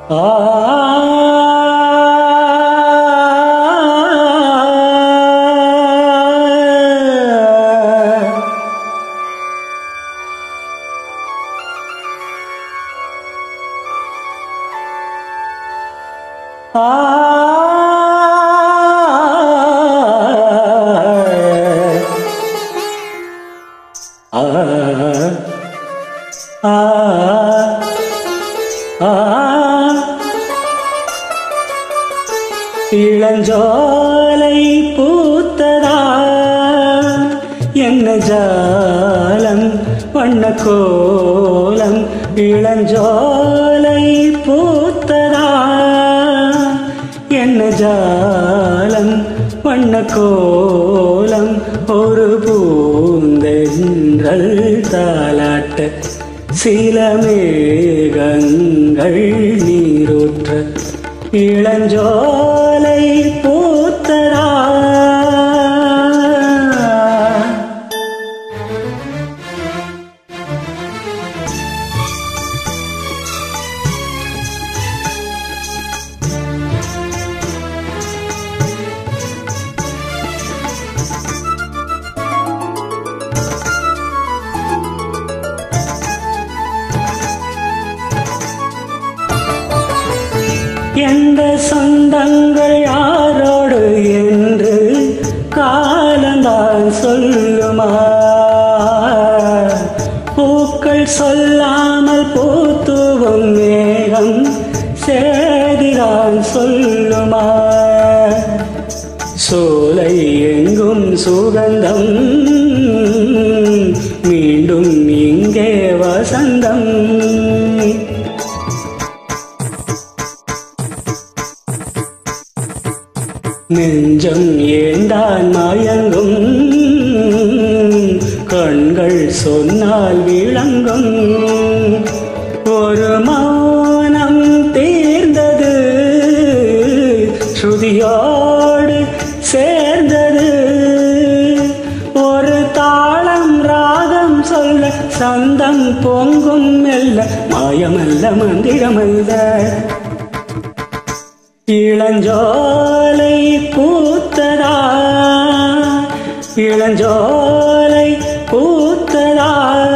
இளஞ்சோலை பூத்ததா என்ன ஜாலம் வண்ண கோலம் இளஞ்சோலை பூத்ததா என்ன ஜாலம் வண்ண கோலம் ஒரு பூந்தென்றல் தாலாட்ட சில மேகங்கள் நீரூற்ற இளஞ்சோலை பூத்தரா எந்த சொந்தங்கள் யாரோடு என்று காலந்தான் சொல்லுமா பூக்கள் சொல்லாமல் பூத்துவும் மேகம் சேதிதான் சொல்லுமா சோலை எங்கும் சுகந்தம் மீண்டும் இங்கே வசந்தம் நெஞ்சம் ஏந்தான் மயங்கும் கண்கள் சொன்னால் விளங்கும் ஒரு மௌனம் தேர்ந்தது ஸ்ருதியோடு சேர்ந்தது ஒரு தாளம் ராகம் சொல்ல சந்தம் பொங்கும் மெல்ல மாயமல்ல மந்திரமல்ல இளஞ்சோலை பூத்ததா இளஞ்சோலை பூத்ததா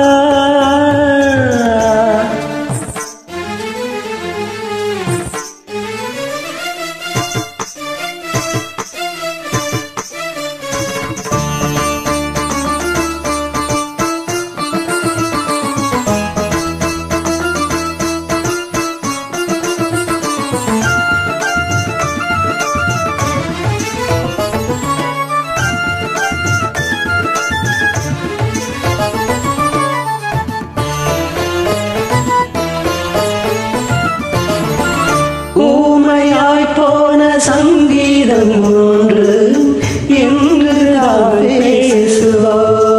ஊமையாய் போன சங்கீதம் ஒன்று என்று நான் பேசுவோ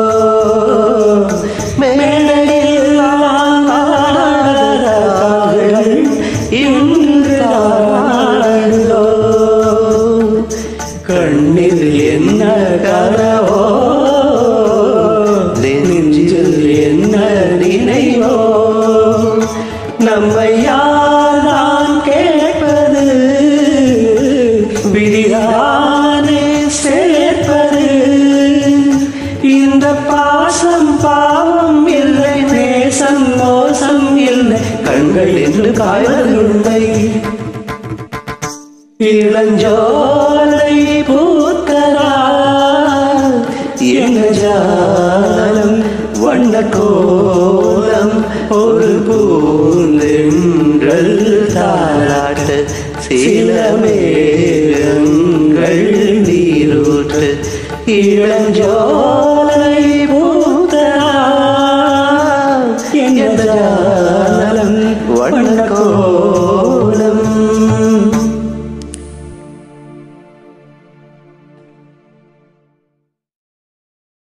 மேடையில் ஆடாத கால்கள் இன்று ஆடுதோ கண்ணில் என்ன கரவோ நெஞ்சில் என்ன நினைவோ நம்மை யார்தான் கேட்பது விதிதானே சேர்ப்பது இந்த பாசம் பாவம் இல்லை நேசம் மோசம் இல்லை கண்கள் என்று காய்வதுள்ளை இளஞ்சோலை பூத்தரா என்ன ஜாலம் வண்ண கோலம் ஒரு பூந்தென்றல் தாளாட்ட சில மேகங்கள் நீரூற்று இளஞ்சோலை பூத்தரா என்ன ஜாலம்